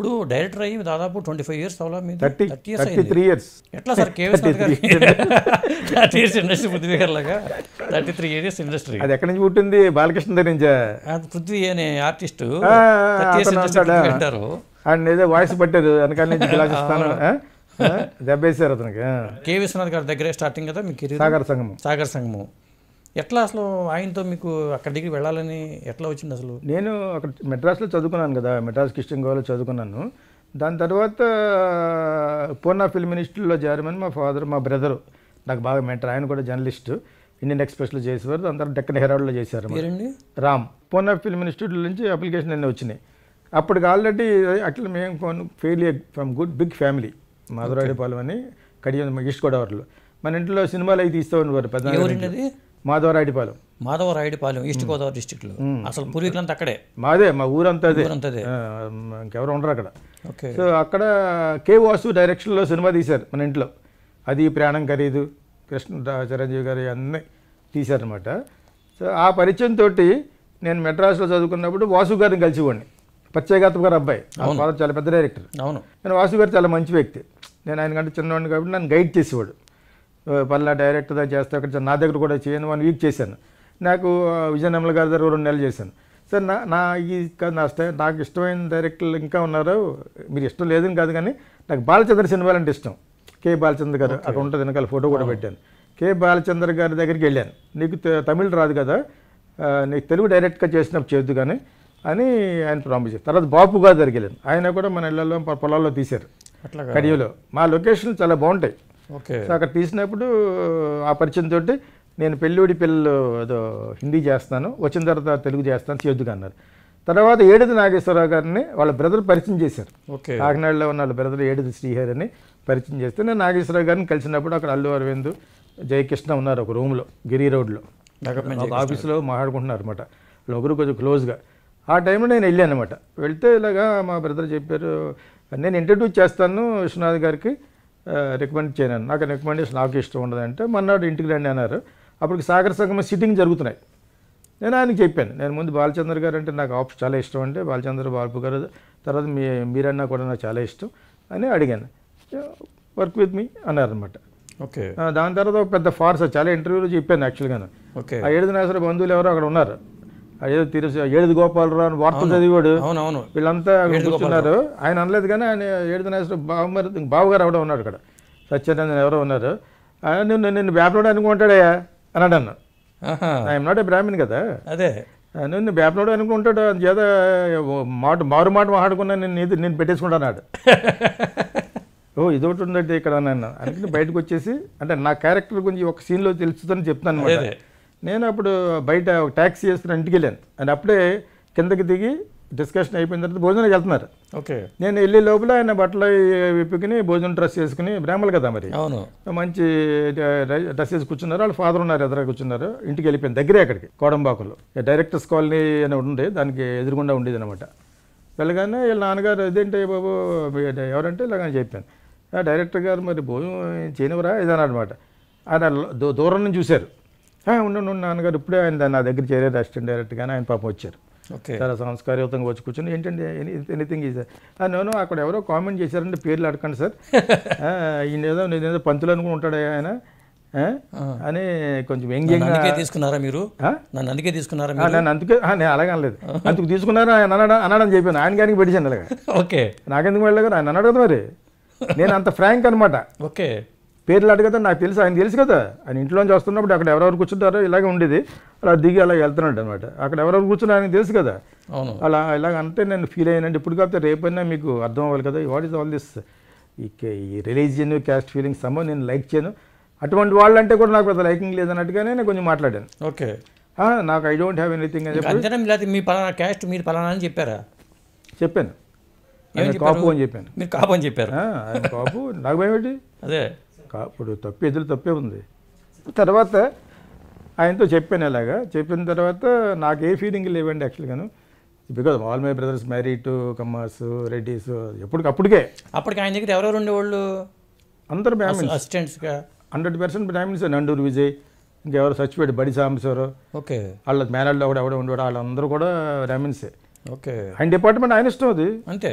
ఇప్పుడు డైరెక్టర్ అయ్యి దాదాపు ట్వంటీ ఫైవ్ ఇయర్స్ అవలా మీరు thirty thirty years thirty three years ఎట్లా సార్ కేవీఎస్ గారు థర్టీ ఇయర్స్ ఇండస్ట్రీ పృథ్వీ గారు లాగా థర్టీ త్రీ ఇయర్స్ ఇండస్ట్రీ అది ఎక్కడి నుంచి పుట్టింది బాలకృష్ణ దగ్గర నుంచా పృథ్వీ అనే ఆర్టిస్ట్ ఆ, థర్టీ ఇయర్స్ అతను ఇండస్ట్రీ అంటాడా? పృథ్వీ అంటారు ఆయన ఏదో వాయిస్ పట్టారు వెనకాల నుంచి గ్లాస్ ఇస్తాను ఆ? ఆ? దెబ్బేశారు అతనికి ఆ. కే విశ్వనాథ్ గారి దగ్గరే స్టార్టింగ్ కదా మీ కెరీర్ సాగర సంగమం సాగర్ సంఘము ఎట్లా అసలు ఆయనతో మీకు అక్కడికి వెళ్ళాలని ఎట్లా వచ్చింది అసలు నేను అక్కడ మెడ్రాస్లో చదువుకున్నాను కదా మెడ్రాస్ క్రిస్టియన్ గోవాలో చదువుకున్నాను దాని తర్వాత పూర్ణ ఫిల్మ్ ఇన్స్టిట్యూట్లో చేరమని మా ఫాదర్ మా బ్రదరు నాకు బాగా మెంటర్ ఆయన కూడా జర్నలిస్ట్ ఇండియన్ ఎక్స్ప్రెస్లో చేసేవారు దాని తర్వాత డెక్కన్ హెరాల్డ్లో చేశారు పేరండి రామ్ పూర్ణ ఫిల్మ్ ఇన్స్టిట్యూట్ నుంచి అప్లికేషన్ అన్నీ వచ్చినాయి అప్పటికి ఆల్రెడీ అట్లా మేము ఫెయిలీ from good big family Madhavarayudupalem అని కడియం ఈస్ట్ గోదావరిలో మన ఇంట్లో సినిమాలు అవి తీస్తూ ఉండేవారు పెద్ద ఎవరండి అది మాధవరాయుడుపాలెం మాధవ రాయుడిపాలెం ఈస్ట్ గోదావరి డిస్టిక్లో అసలు పూర్వీకులంతా అక్కడే మాదే మా ఊరంతా అదే ఊరంతా అదే ఆ, ఇంకెవరు ఉండరు అక్కడ ఓకే సో అక్కడ కే వాసు డైరెక్షన్లో సినిమా తీశారు మన ఇంట్లో అది ప్రాణం ఖరీదు కృష్ణ రా- చిరంజీవి గారు అన్నీ తీశారనమాట సో ఆ పరిచయంతో నేను మెడ్రాస్లో చదువుకున్నప్పుడు వాసు గారిని కలిసివ్వండి పచ్చేగాత్మ గారు అబ్బాయి ఆ ఫాదర్ చాలా పెద్ద డైరెక్టర్ అవును నేను వాసు గారు చాలా మంచి వ్యక్తి నేను ఆయన కంటే చిన్నవాడిని కాబట్టి నన్ను గైడ్ చేసేవాడు ఆ, పలానా డైరెక్టర్ దగ్గర చేస్తే అక్కడ నా దగ్గర కూడా చేయను వన్ వీక్ చేశాను నాకు ఆ, విజయనగరం గారి దగ్గర రెండు నెలలు చేశాను సార్ నా నా ఈ క- నా స్టై నాకు ఇష్టమైన డైరెక్టర్లు ఇంకా ఉన్నారు మీరు ఇష్టం లేదని కాదు కానీ నాకు బాలచంద్ర సినిమాలు అంటే ఇష్టం కే బాలచంద్ర గారు అక్కడ ఉంటుంది వెనకాల ఫోటో కూడా పెట్టాను కే బాలచంద్ర గారి దగ్గరికి వెళ్ళాను నీకు తె- తమిళ్ రాదు కదా ఆ, నీకు తెలుగు డైరెక్ట్గా చేసినప్పుడు చేయొద్దు కానీ అని ఆయన ప్రామిస్ చేశారు తర్వాత బాపు గారి దగ్గరికి వెళ్ళాను ఆయన కూడా మన ఇళ్లలో పొ- పొలాల్లో తీశారు అట్లా కడియోలో మా లొకేషన్లు చాలా బాగుంటాయి ఓకే సో అక్కడ తీసినప్పుడు ఆ పరిచయం తోటి నేను పెళ్ళిడి పిల్లలు ఏదో హిందీ చేస్తాను వచ్చిన తర్వాత తెలుగు చేస్తాను చేయొద్దుగా అన్నారు తర్వాత ఏడుది నాగేశ్వరరావు గారిని వాళ్ళ బ్రదర్ పరిచయం చేశారు ఓకే కాకినాడలో ఉన్న వాళ్ళ బ్రదర్ ఏడుది శ్రీహరి అని పరిచయం చేస్తే నేను నాగేశ్వరరావు గారిని కలిసినప్పుడు అక్కడ అల్లు అరవింద్ జయకృష్ణ ఉన్నారు ఒక రూమ్లో గిరి రోడ్లో డెవలప్మెంట్ ఒక ఆఫీస్లో మాట్లాడుకుంటున్నారు అనమాట ఒకరు కొంచెం క్లోజ్గా ఆ టైంలో నేను వెళ్ళాను అనమాట వెళ్తే ఇలాగా మా బ్రదర్ చెప్పారు నేను ఇంట్రడ్యూస్ చేస్తాను విశ్వనాథ్ గారికి రికమెండ్ చేయను నాకు రికమెండేషన్ నాకు ఇష్టం ఉండదంటే మన్నాడు ఇంటికి రండి అన్నారు అప్పటికి సాగర సంగమ సిట్టింగ్ జరుగుతున్నాయి నేను ఆయనకి చెప్పాను నేను ముందు బాలచంద్ర గారు అంటే నాకు ఆప్షన్ చాలా ఇష్టం అంటే బాలచంద్ర బాబు గారు తర్వాత మీ మీరన్నా కూడా నాకు చాలా ఇష్టం అని అడిగాను వర్క్ విత్ మీ అన్నారనమాట ఓకే దాని తర్వాత ఒక పెద్ద ఫార్స్ చాలా ఇంటర్వ్యూలో చెప్పాను యాక్చువల్గాను ఓకే ఆ ఏడుది నాసర బంధువులు ఎవరో అక్కడ ఉన్నారు ఆ ఏదో తిరుసు ఏడుది గోపాలరావు అని వార్తలు చదివాడు అవునవును వీళ్ళంతా అక్కడ కూర్చున్నారు ఆయన అనలేదు కానీ ఆయన ఏడుది నాసర బావగారు బావగారు ఎవడో ఉన్నాడు అక్కడ సత్యనందన్ ఎవరో ఉన్నారు ఆయన నిన్ను నిన్ను వ్యాపనోడు అనుకుంటాడయ్యా అన్నాడు అన్న ఆహా, ఆయన నాట్ బ్రాహ్మణ్ కదా అదే ఆ, నిన్ను వ్యాపనోడు అనుకుంటాడు చేత మాట మారు మాట మాట్లాడుకున్నా నేను ఇది నేను పెట్టేసుకుంటాన్నాడు ఓ ఇదొకటి ఉందంటే ఇక్కడ నన్ను అందుకని బయటకు వచ్చేసి అంటే నా క్యారెక్టర్ గురించి ఒక సీన్లో తెలుస్తుందని చెప్తాను అనమాట అదే. నేను అప్పుడు బయట ఒక ట్యాక్సీ వేసుకుని ఇంటికి వెళ్ళాను అండ్ అప్పుడే కిందకి దిగి డిస్కషన్ అయిపోయిన తర్వాత భోజనానికి వెళ్తున్నారు ఓకే నేను వెళ్ళే లోపల ఆయన బట్టలు విప్పుకుని భోజనం డ్రెస్ వేసుకుని బ్రాహ్మణులు కదా మరి అవును మంచి డ్రెస్ వేసి కూర్చున్నారు వాళ్ళు ఫాదర్ ఉన్నారు ఎదురు కూర్చున్నారు ఇంటికి వెళ్ళిపోయింది దగ్గరే అక్కడికి కోడంబాకులో డైరెక్టర్స్ కాలనీ అని ఉంది దానికి ఎదురుగుండా ఉండేది అనమాట వెళ్ళగానే వీళ్ళ నాన్నగారు ఇదేంటి బాబు మీ- ఎవరంటే ఇలాగని చెప్పాను "ఆ, డైరెక్టర్ గారు మరి భోజనం చేయనివరా ఇదని అనమాట ఆయన దూ- దూరం నుంచి చూశారు "ఆ, ఉండు ఉండు, నాన్నగారు ఇప్పుడే ఆయన నా దగ్గర చేరారు అసిస్టెంట్ డైరెక్టర్గానే ఆయన పాపం వచ్చారు ఓకే చాలా సంస్కారయుతంగా వచ్చి కూర్చొని ఏంటంటే ఎనీథింగ్ ఈజ్ నేను అక్కడ ఎవరో కామెంట్ చేశారంటే పేర్లు అడగండి సార్ ఆ, ఈయన ఏదో నేను ఏదో పంతులు అనుకుని ఉంటాడు ఆయన ఆ? అని కొంచెం నన్ను వ్యంగ్యంగా అందుకే తీసుకున్నారా మీరు ఆ? నన్ను అందుకే తీసుకున్నారా ఆ, మీరు నేను అందుకే ఆ, నేను అలాగే అనలేదు అందుకు తీసుకున్నారా ఆయన అన్నాడు అన్నాడని చెప్పాను ఆయన గారికి పెట్టాను అలాగా ఓకే నాకెందుకు వెళ్ళగా ఆయన అన్నాడు కదా మరి నేను అంత ఫ్రాంక్ అనమాట ఓకే పేర్లు అడగదా నాకు తెలుసు ఆయన తెలుసు కదా ఆయన ఇంట్లోంచి వస్తున్నప్పుడు అక్కడ ఎవరెవరు కూర్చుంటారో ఇలాగే ఉండేది అలా దిగి అలా వెళ్తున్నాడు అనమాట అక్కడ ఎవరెవరు కూర్చున్నా ఆయనకు తెలుసు కదా అవును అలా ఇలాగ అంటే నేను ఫీల్ అయ్యానంటే ఇప్పుడు కాకపోతే రేపైనా మీకు అర్థం అవ్వాలి కదా వాట్ ఈస్ ఆల్ దిస్ ఈ కే- ఈ రిలీజియన్ క్యాస్ట్ ఫీలింగ్స్ సమ్మో నేను లైక్ చేయను అటువంటి వాళ్ళంటే కూడా నాకు పెద్ద లైకింగ్ లేదన్నట్టుగానే నేను కొంచెం మాట్లాడాను ఓకే "ఆ, నాకు ఐ డోంట్ హ్యావ్ ఎనీథింగ్ అని చెప్పి అంతేనా లేకపోతే మీ పలానా క్యాస్ట్ మీరు పలానా అని చెప్పారా చెప్పాను ఏం ఆయన చెప్పారు? కాపు అని చెప్పాను మీరు కాపు అని చెప్పారు "ఆ, ఆయన కాపు నాకు భయం ఏంటి అదే కా- ఇప్పుడు తప్పు ఎదురు తప్పే ఉంది తర్వాత ఆయనతో చెప్పాను అలాగా చెప్పిన తర్వాత నాకు ఏ ఫీలింగ్ లేవండి యాక్చువల్గాను because all my brothers marry to Kammas Reddys ఎప్పటికి అప్పటికే అప్పటికి ఆయన దగ్గర ఎవరెవరు ఉండేవాళ్ళు అందరు బ్రాహ్మిన్స్ అసిస్టెంట్స్గా hundred percent Brahmins Nanduru Vijay ఇంకెవరు చచ్చిపోయాడు బడి సాంబశ్వరు ఓకే వాళ్ళ మేనల్లో కూడా ఎవడో ఉండేవాడు వాళ్ళందరూ కూడా బ్రాహ్మిన్సే ఓకే ఆయన డిపార్ట్మెంట్ ఆయన ఇష్టం అది అంతే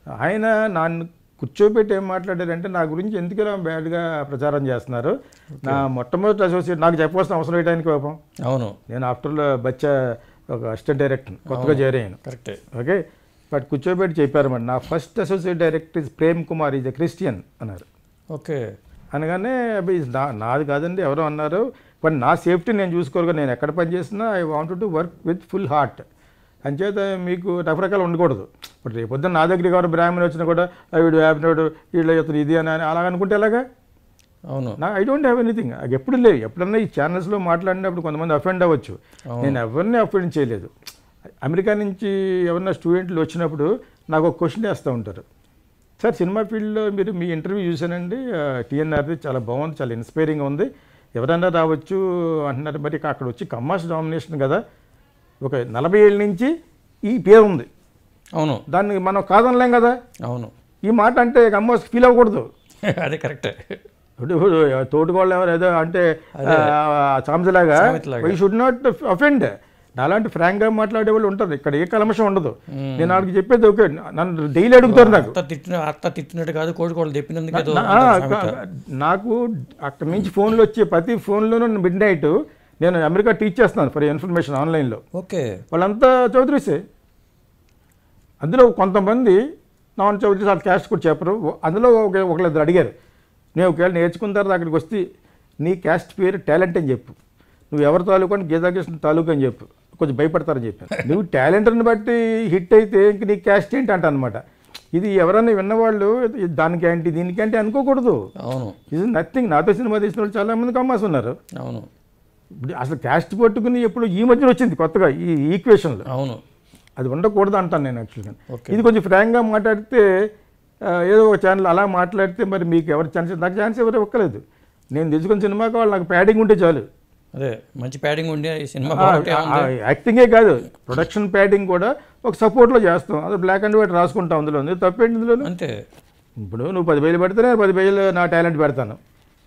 ఆయన నన్ను కూర్చోబెట్టి ఏం మాట్లాడారంటే నా గురించి ఎందుకు ఇలా బ్యాడ్గా ప్రచారం చేస్తున్నారు నా మొట్టమొదటి అసోసియేట్ నాకు చెప్పవలసిన అవసరం వేయడానికి పాపం అవును నేను ఆఫ్టర్ బచ్చా ఒక అసిస్టెంట్ డైరెక్టర్ కొత్తగా జాయిన్ అయ్యాను కరెక్టే ఓకే బట్ కూర్చోబెట్టి చెప్పారన్నమాట నా first associate director is Prem Kumar is a Christian అన్నారు ఓకే అనగానే అబ్బే ఇది నా నాది కాదండి ఎవరో అన్నారు బట్ నా సేఫ్టీ నేను చూసుకోరుగా నేను ఎక్కడ పని చేసినా I want to work with full heart అంచేత మీకు రకరకాలు ఉండకూడదు ఇప్పుడు రేపు పొద్దున్న నా దగ్గరికి ఎవరు బ్రాహ్మణ్ వచ్చినా కూడా "ఆ, వీడు యాపినోడు వీళ్ళు ఇతను ఇది అని అని అలా అనుకుంటే ఎలాగా అవును నా ఐ డోంట్ హ్యావ్ ఎనీథింగ్ నాకు ఎప్పుడు లేవు ఎప్పుడన్నా ఈ ఛానల్స్లో మాట్లాడినప్పుడు కొంతమంది అఫెండ్ అవ్వచ్చు నేను ఎవరిని అఫెండ్ చేయలేదు అమెరికా నుంచి ఎవరన్నా స్టూడెంట్లు వచ్చినప్పుడు నాకు ఒక క్వశ్చన్ వేస్తూ ఉంటారు సార్ సినిమా ఫీల్డ్లో మీరు మీ ఇంటర్వ్యూ చూశానండి టీఎన్ఆర్ది చాలా బాగుంది చాలా ఇన్స్పైరింగ్ ఉంది ఎవరైనా రావచ్చు అంటున్నారు మరి అక్కడ వచ్చి కమ్మాస్ డామినేషన్ కదా ఒక నలభై ఏళ్ళ నుంచి ఈ పేరు ఉంది అవును దాన్ని మనం కాదనలేం కదా అవును ఈ మాట అంటే కమ్మాస్ ఫీల్ అవ్వకూడదు అదే కరెక్టే ఇప్పుడు ఇప్పుడు తోటికోళ్ళు ఎవరు ఏదో అంటే సాంసలాగా సామెతలాగా. వై షుడ్ నాట్ అఫెండ్ అలాంటి ఫ్రాంక్గా మాట్లాడే వాళ్ళు ఉంటారు ఇక్కడ ఏ కలమషం ఉండదు నేను వాళ్ళకి చెప్పేది ఓకే నన్ను డైలీ అడుగుతారు నాకు అత్త తిట్టిన అత్త తిట్టినట్టు కాదు కోడికోళ్ళు తెప్పినందుకు ఏదో నా- ఆ, నాకు అక్కడి నుంచి ఫోన్లు వచ్చే ప్రతి ఫోన్లోనూ మిడ్ నైట్ నేను అమెరికా టీచ్ చేస్తున్నాను ఫర్ ఇన్ఫర్మేషన్ ఆన్లైన్లో ఓకే వాళ్ళంతా చౌదరీసే అందులో కొంతమంది నాన్ చౌదరీస్ వాళ్ళ క్యాస్ట్ కూడా చెప్పరు అందులో ఒక ఒకళ్ళిద్దరు అడిగారు నేను ఒకవేళ నేర్చుకున్న తర్వాత అక్కడికి వస్తే నీ క్యాస్ట్ పేరు టాలెంట్ అని చెప్పు నువ్వు ఎవరి తాలూకు అని గీతాకృష్ణ తాలూకు అని చెప్పు కొంచెం భయపడతారని చెప్పాను నువ్వు టాలెంట్ని బట్టి హిట్ అయితే ఇంక నీ క్యాస్ట్ ఏంటి అంట అనమాట ఇది ఎవరన్నా విన్నవాళ్ళు ఇది దానికి ఏంటి దీనికి ఏంటి అనుకోకూడదు అవును ఇది నథింగ్ నాతో సినిమా తీసిన వాళ్ళు చాలామంది కమ్మాస్ ఉన్నారు అవును ఇప్పుడు అసలు క్యాస్ట్ పట్టుకుని ఎప్పుడు ఈ మధ్యన వచ్చింది కొత్తగా ఈ ఈక్వేషన్లో అవును అది ఉండకూడదు అంటాను నేను యాక్చువల్గా ఓకే. ఇది కొంచెం ఫ్రాంక్గా మాట్లాడితే ఆ, ఏదో ఒక ఛానల్ అలా మాట్లాడితే మరి మీకు ఎవరు ఛాన్స్ నాకు ఛాన్స్ ఎవరు ఇవ్వలేదు నేను తెలుసుకున్న సినిమాకి వాళ్ళు నాకు ప్యాడింగ్ ఉంటే చాలు అదే మంచి ప్యాడింగ్ ఉండి ఈ సినిమా ఆ, బాగుంటే ఆ, ఉంది. యాక్టింగే కాదు ప్రొడక్షన్ ప్యాడింగ్ కూడా ఒక సపోర్ట్లో చేస్తాం అది బ్లాక్ అండ్ వైట్ రాసుకుంటాం అందులో ఉంది. తప్పేంటి ఇందులో అంతే ఇప్పుడు నువ్వు పది వేలు పెడితే నేను పది వేలు నా టాలెంట్ పెడతాను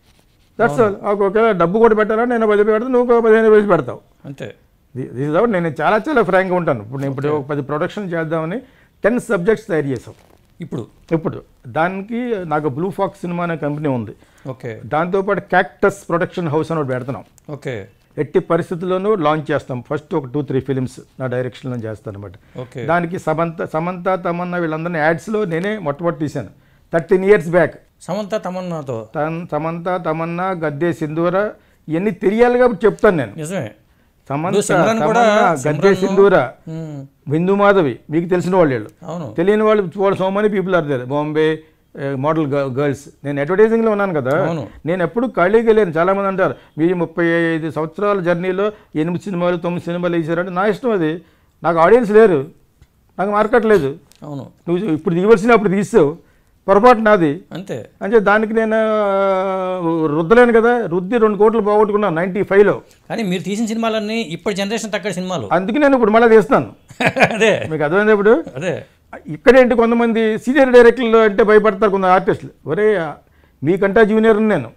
దట్స్ ఆల్ ఒకవేళ డబ్బు కూడా పెట్టాలా నేను పది వేలు పెడతాను నువ్వు ఒక పదిహేను వేలు పెడతావు అంతే దిస్ అవుట్ నేను చాలా చాలా ఫ్రాంక్గా ఉంటాను ఇప్పుడు నేను ఇప్పుడు ఒక పది ప్రొడక్షన్ చేద్దామని టెన్ సబ్జెక్ట్స్ తయారు చేసాం ఇప్పుడు ఇప్పుడు దానికి నాకు బ్లూ ఫాక్స్ సినిమా అనే కంపెనీ ఉంది ఓకే దాంతోపాటు క్యాక్టస్ ప్రొడక్షన్ హౌస్ అని ఒకటి పెడుతున్నాం ఓకే ఎట్టి పరిస్థితుల్లోనూ లాంచ్ చేస్తాం ఫస్ట్ ఒక టూ త్రీ ఫిలిమ్స్ నా డైరెక్షన్లో చేస్తాను అనమాట ఓకే దానికి సమంత సమంత తమన్నా వీళ్ళందరినీ యాడ్స్లో నేనే మొట్టమొదటి తీశాను థర్టీన్ ఇయర్స్ బ్యాక్ సమంత తమన్నాతో తన్ సమంత తమన్నా గద్దే సింధూర ఇవన్నీ తెలియాలి కాబట్టి చెప్తాను నేను నిజమే సమంత ఇప్పుడు సిమ్రన్ కూడా తమన్నా గద్దే సిమ్రన్ సింధూర ఉమ్, బిందు మాధవి మీకు తెలిసిన వాళ్ళు వీళ్ళు అవును తెలియని వాళ్ళు వాళ్ళు so many people are there Bombay model girls నేను అడ్వర్టైజింగ్లో ఉన్నాను కదా అవును. నేను ఎప్పుడు ఖాళీగా లేను చాలామంది అంటారు మీరు ముప్పై ఐదు సంవత్సరాల జర్నీలో ఎనిమిది సినిమాలు తొమ్మిది సినిమాలు వేసారంటే నా ఇష్టం అది నాకు ఆడియన్స్ లేరు నాకు మార్కెట్ లేదు అవును నువ్వు ఇప్పుడు తీయవలసిన అప్పుడు తీసావు పొరపాటు నాది అంతే అంటే దానికి నేను ఆ, రుద్దలేను కదా రుద్ది రెండు కోట్లు పోగొట్టుకున్నాను నైంటీ ఫైవ్లో కానీ మీరు తీసిన సినిమాలన్నీ ఇప్పటి జనరేషన్ తగ్గ సినిమాలు అందుకే నేను ఇప్పుడు మళ్ళీ తీస్తాను అదే మీకు అర్థమైంది ఇప్పుడు అదే ఇక్కడేంటి కొంతమంది సీనియర్ డైరెక్టర్లు అంటే భయపడతారు కొంత ఆర్టిస్టులు ఒరే మీకంటా జూనియర్ నేను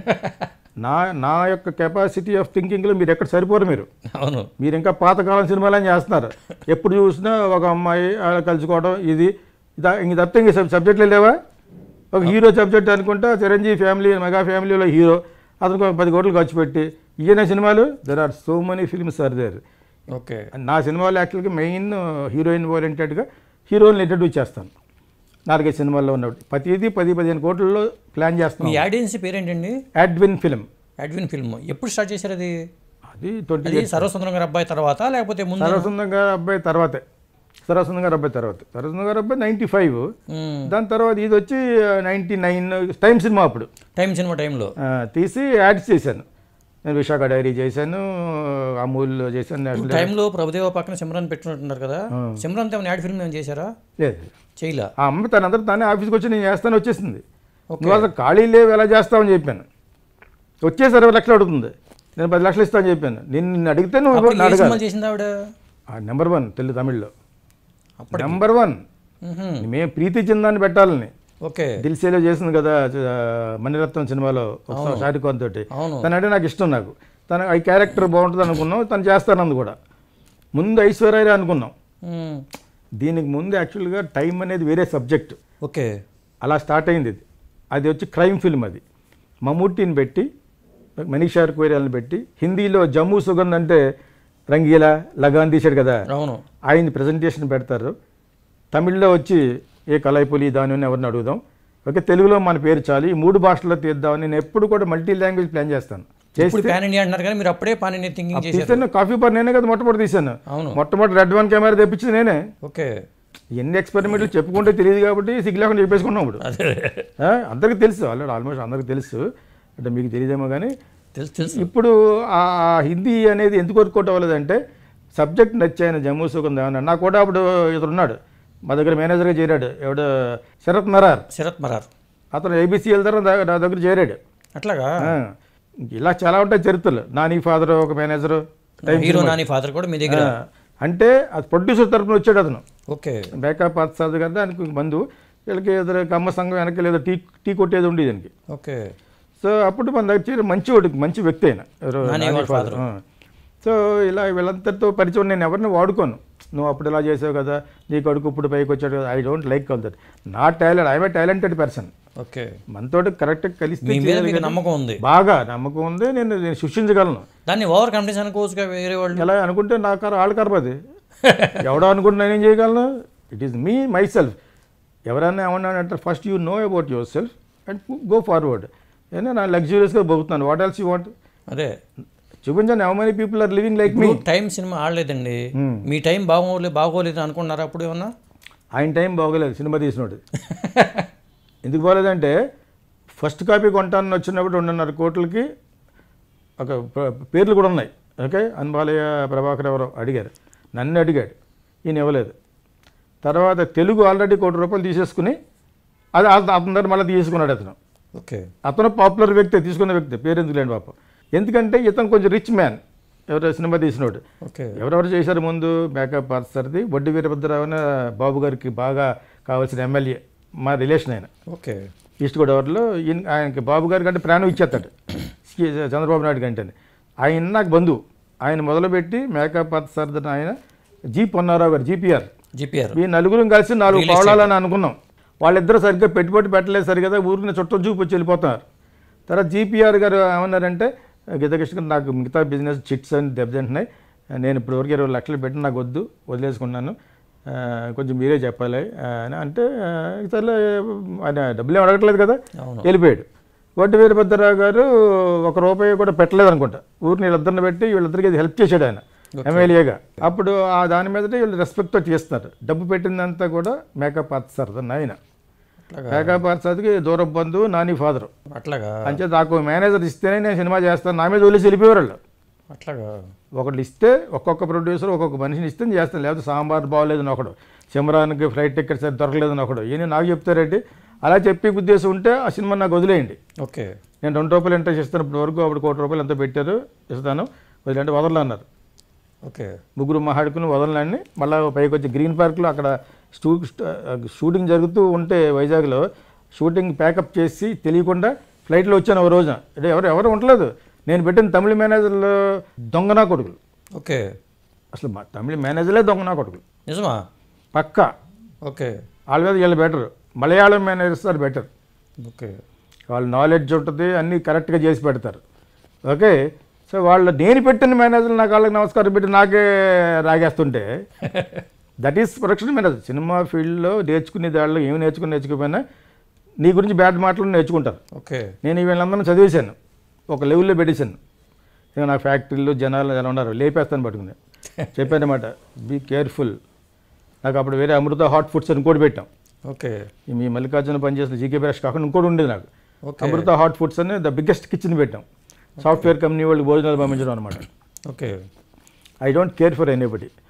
నా నా యొక్క కెపాసిటీ ఆఫ్ థింకింగ్లో మీరు ఎక్కడ సరిపోరు మీరు అవును మీరు ఇంకా పాతకాలం సినిమాలని చేస్తున్నారు ఎప్పుడు చూసినా ఒక అమ్మాయి ఆడ కలుసుకోవడం ఇది ఇదా ఇంక తప్ప ఇంక సబ్ సబ్జెక్టులు లేవా ఒక హీరో సబ్జెక్ట్ అనుకుంటా చిరంజీవి ఫ్యామిలీ మెగా ఫ్యామిలీలో హీరో అతనికి ఒక పది కోట్లు ఖర్చు పెట్టి ఈయన సినిమాలు there are so many films are there okay నా సినిమాలో యాక్చువల్గా మెయిన్ హీరోయిన్ ఓరియంటెడ్గా హీరోయిన్ ఇంట్రడ్యూస్ చేస్తాను నాలుగైదు సినిమాల్లో ఉన్నప్పుడు ప్రతిదీ పది పదిహేను కోట్లలో ప్లాన్ మీ చేస్తాను ఆడియన్సీ పేరేంటండి యాడ్విన్ ఫిలిం అడ్విన్ ఫిల్మ్ ఎప్పుడు స్టార్ట్ చేశారు అది అది ట్వంటీ అది సర్వసుందరం గారి అబ్బాయి తర్వాత లేకపోతే ముందు సరవసుందం గారు అబ్బాయి తర్వాతే సరవసుందం గారు అబ్బాయి తర్వాత సరవసుందం గారు అబ్బాయి నైంటీ ఫైవ్ మ్మ్. దాని తర్వాత ఇది వచ్చి నైంటీ నైన్ టైం సినిమా అప్పుడు టైం సినిమా టైంలో ఆ, తీసి యాడ్స్ చేశాను నేను విశాఖ డైరీ చేశాను అమూల్ చేశాను నేషనల్ టైంలో ప్రభుదేవ పక్కన సిమ్రాన్ పెట్టుకుంటున్నారు కదా సిమ్రాన్ ఏమైనా యాడ్ ఫిల్మ్ ఏమైనా చేశారా లేదు చేయలా ఆ అమ్మ తనందరూ తానే ఆఫీస్కి వచ్చి నేను చేస్తాను వచ్చేసింది నువ్వు అసలు ఖాళీ లేవు ఎలా చేస్తావని చెప్పాను వచ్చేసి ఇరవై లక్షలు అడుగుతుంది నేను పది లక్షలు ఇస్తాను చెప్పాను నేను నిన్ను అడిగితే నువ్వు అప్పుడు నన్ను ఏ అడగాలి సినిమాలు చేసింది ఆవిడ నెంబర్ వన్ తెలుగు తమిళ్లో అప్పటికి. నెంబర్ వన్ మ్మ్హ్మ్. మేము ప్రీతి చిందాన్ని పెట్టాలని ఓకే దిల్సేలో చేసింది కదా ఆ, మణిరత్నం సినిమాలో ఒకసారి షారుఖ్ ఖాన్ తోటి అవును తను అంటే నాకు ఇష్టం నాకు తన ఈ క్యారెక్టర్ బాగుంటుంది అనుకున్నాం తను చేస్తానంది కూడా ముందు ఐశ్వర్య అనుకున్నాం మ్మ్. దీనికి ముందు యాక్చువల్గా టైం అనేది వేరే సబ్జెక్ట్ ఓకే అలా స్టార్ట్ అయింది ఇది అది వచ్చి క్రైమ్ ఫిల్మ్ అది మమ్మూటిని పెట్టి మనీషా కోరియల్ని పెట్టి హిందీలో జమ్మూ సుగంధ్ అంటే రంగీలా లగాన్ తీశాడు కదా అవును ఆయన ప్రజెంటేషన్ పెడతారు తమిళ్లో వచ్చి ఏ కలైపులి దాని అని ఎవరిని అడుగుదాం ఓకే తెలుగులో మన పేరు చాలు ఈ మూడు భాషల్లో తీద్దామని నేను ఎప్పుడు కూడా మల్టీ లాంగ్వేజ్ ప్లాన్ చేస్తాను ఇప్పుడు చేస్తే పాన్ ఇండియా అంటున్నారు కానీ మీరు అప్పుడే పాన్ ఇండియా థింకింగ్ చేశారు తీసాను కాఫీ బార్ నేనే కదా మొట్టమొదటి తీశాను అవును మొట్టమొదటి రెడ్ వన్ కెమెరా తెప్పించింది నేనే ఓకే ఎన్ని ఎక్స్పెరిమెంట్లు చెప్పుకుంటే తెలియదు కాబట్టి సిగ్గు లేకుండా చెప్పేసుకున్నాం ఇప్పుడు అదే ఆ, అందరికీ తెలుసు ఆల్రెడీ ఆల్మోస్ట్ అందరికీ తెలుసు అంటే మీకు తెలియదేమో కానీ తెలుసు తెలుసు ఇప్పుడు ఆ ఆ హిందీ అనేది ఎందుకు వర్కౌట్ అవ్వలేదంటే సబ్జెక్ట్ నచ్చాయన జమ్మూ సుగంధ ఏమన్నా నాకు కూడా అప్పుడు ఇతను ఉన్నాడు మా దగ్గర మేనేజర్గా చేరాడు ఎవడు శరత్ నరార్ శరత్ మరార్ అతను ఏబీసీ వెళ్తారు నా నా దగ్గర చేరాడు అట్లాగా ఆ, ఇలా చాలా ఉంటాయి చరిత్రలు నాని ఫాదర్ ఒక మేనేజరు హీరో నాని ఫాదర్ కూడా మీ దగ్గర అంటే అది ప్రొడ్యూసర్ తరపున వచ్చాడు అతను ఓకే బేకప్ పాత్సాద్ గారు దానికి బంధువు వీళ్ళకి ఏదో కమ్మ సంఘం వెనక లేదో టీ టీ కొట్టేది ఉండేది దానికి ఓకే సో అప్పుడు మన దగ్గర చేరి మంచి వాడు మంచి వ్యక్తి ఆయన ఎవరు నాని నాని వాళ్ళ father. ఆ. సో ఇలా వీళ్ళందరితో పరిచయం నేను ఎవరిని వాడుకోను నువ్వు అప్పుడు ఇలా చేసావు కదా నీ కొడుకు ఇప్పుడు పైకి వచ్చాడు కదా I don't like all that నా talent I'm a talented person okay మనతో కరెక్ట్గా కలిస్తే మీ మీద చేయాలి మీకు కదా. నమ్మకం ఉంది బాగా నమ్మకం ఉంది నేను నేను సృష్టించగలను దాన్ని ఓవర్ కాంపిటీషన్ అనుకోవచ్చుగా వేరే వాళ్ళు ఎలా అనుకుంటే నా కారు వాళ్ళ కారు అది ఎవడో అనుకుంటే నేనేం చేయగలను it is me myself ఎవరైనా ఏమన్నా అంటే first you know about yourself and go forward ఏనా నా లగ్జూరియస్గా బతుకుతున్నాను వాట్ ఎల్స్ యూ వాంట్ అదే చూపించండి how many people are living like me ఇప్పుడు టైం సినిమా ఆడలేదండి మీ టైం బాగోలేదు బాగోలేదు అనుకున్నారా అప్పుడు ఏమన్నా ఆయన టైం బాగోలేదు సినిమా తీసినోడు ఎందుకు బాగోలేదంటే ఫస్ట్ కాపీ కొంటానని వచ్చినప్పుడు రెండున్నర కోట్లకి ఒక ప- పేర్లు కూడా ఉన్నాయి ఓకే అన్బాలయ్య ప్రభాకర్ ఎవరో అడిగారు నన్ను అడిగాడు ఈయన ఇవ్వలేదు తర్వాత తెలుగు ఆల్రెడీ కోటి రూపాయలు తీసేసుకుని అది అత- అతని దగ్గర మళ్ళీ తీసుకున్నాడు అతను ఓకే అతను పాపులర్ వ్యక్తి తీసుకున్న వ్యక్తి పేరు ఎందుకు లేండి పాపం ఎందుకంటే ఇతను కొంచెం రిచ్ మ్యాన్ ఎవరో సినిమా తీసినోడు ఓకే ఎవరెవరు చేశారు ముందు మేకప్ ఆర్టిస్టర్ది వడ్డీ వీరభద్రరావు అనే బాబు గారికి బాగా కావాల్సిన ఎమ్మెల్యే మా రిలేషన్ ఆయన ఓకే ఈస్ట్ గోదావరిలో ఈయన ఆయనకి బాబు గారి కంటే ప్రాణం ఇచ్చేస్తాడు సి- చంద్రబాబు నాయుడు కంటే ఆయన నాకు బంధువు ఆయన మొదలుపెట్టి మేకప్ ఆర్టిస్టర్ ఆయన జీ పొన్నారావు గారు జీపీఆర్ జిపిఆర్ ఈ నలుగురం కలిసి నాలుగు పావలాలని అనుకున్నాం వాళ్ళిద్దరూ సరిగ్గా పెట్టుబడి పెట్టలేదు సరిగ్గా ఊరికి చుట్టం చూపు వచ్చి వెళ్ళిపోతున్నారు తర్వాత జీపీఆర్ గారు ఏమన్నారంటే గీతకృష్ణ గారు నాకు మిగతా బిజినెస్ చిట్స్ అని దెబ్బతింటున్నాయి నేను ఇప్పుడు వరకు ఇరవై లక్షలు పెట్టి నాకు వద్దు వదిలేసుకున్నాను ఆ, కొంచెం మీరే చెప్పాలి ఆ, అని అంటే ఆ, సర్లే ఆయన డబ్బులు ఏం అడగట్లేదు కదా అవును వెళ్ళిపోయాడు వడ్డీ వీరభద్రరావు గారు ఒక రూపాయి కూడా పెట్టలేదు అనుకుంటా ఊరిని వీళ్ళిద్దరిని పెట్టి వీళ్ళిద్దరికి హెల్ప్ చేశాడు ఆయన ఎమ్మెల్యేగా అప్పుడు ఆ దాని మీద వీళ్ళు రెస్పెక్ట్తో చేస్తున్నారు డబ్బు పెట్టిందంతా కూడా మేకప్ ఆర్టిస్టర్ తన ఆయన అట్లాగా మేకప్ ఆర్టిస్టర్కి దూరపు బంధువు నాని ఫాదర్ అట్లాగా అంతే నాకు మేనేజర్ ఇస్తేనే నేను సినిమా చేస్తాను నా మీద వదిలేసి వెళ్ళిపోయారు వాళ్ళు అట్లాగా ఒకళ్ళు ఇస్తే ఒక్కొక్క ప్రొడ్యూసర్ ఒక్కొక్క మనిషిని ఇస్తే నేను చేస్తాను లేకపోతే సాంబార్ బాగోలేదని ఒకడు సిమరాన్కి ఫ్లైట్ టికెట్స్ అది దొరకలేదని ఒకడు ఈయన నాకు చెప్తారంటే అలా చెప్పే ఉద్దేశం ఉంటే ఆ సినిమా నాకు వదిలేయండి ఓకే నేను రెండు రూపాయలు ఇంట్రెస్ట్ ఇస్తాను ఇప్పుడు వరకు అప్పుడు కోటి రూపాయలు ఎంత పెట్టారు ఇస్తాను వదిలేంటే వదలరు అన్నారు ఓకే ముగ్గురు మహాడుకుని వదలని మళ్ళీ పైకి వచ్చి గ్రీన్ పార్క్లో అక్కడ స్టూ షూటింగ్ జరుగుతూ ఉంటే వైజాగ్లో షూటింగ్ ప్యాకప్ చేసి తెలియకుండా ఫ్లైట్లో వచ్చాను ఒక రోజున అంటే ఎవరు ఎవరు ఉండలేదు నేను పెట్టిన తమిళ మేనేజర్లు దొంగనా కొడుకులు ఓకే అసలు మా తమిళ మేనేజర్లే దొంగనా కొడుకులు నిజమా పక్కా ఓకే వాళ్ళ మీద వీళ్ళు better Malayalam managers are better okay వాళ్ళ నాలెడ్జ్ ఉంటుంది అన్నీ కరెక్ట్గా చేసి పెడతారు ఓకే సో వాళ్ళు నేను పెట్టిన మేనేజర్లు నాకు వాళ్ళకి నమస్కారం పెట్టి నాకే రాగేస్తుంటే that is production manager cinema ఫీల్డ్లో నేర్చుకునే దాళ్ళు ఏమి నేర్చుకుని నేర్చుకోకపోయినా నీ గురించి బ్యాడ్ మాటలు నేర్చుకుంటారు ఓకే నేను వీళ్ళందరినీ చదివేశాను ఒక లెవెల్లో పెట్టేశాను ఇక నా ఫ్యాక్టరీలో జనాలు ఎలా ఉన్నారు లేపేస్తాను పట్టుకుని చెప్పానమాట బీ కేర్ఫుల్ నాకు అప్పుడు వేరే అమృత హాట్ ఫుడ్స్ అని ఇంకోటి పెట్టాం ఓకే ఈ మీ మల్లికార్జున పనిచేసిన జీకే బ్రష్ కాకుండా ఇంకోటి ఉండేది నాకు ఓకే అమృత హాట్ ఫుడ్స్ అని ద బిగ్గెస్ట్ కిచెన్ పెట్టాం సాఫ్ట్వేర్ కంపెనీ వాళ్ళకి భోజనాలు పంపించడం అనమాట okay I don't care for anybody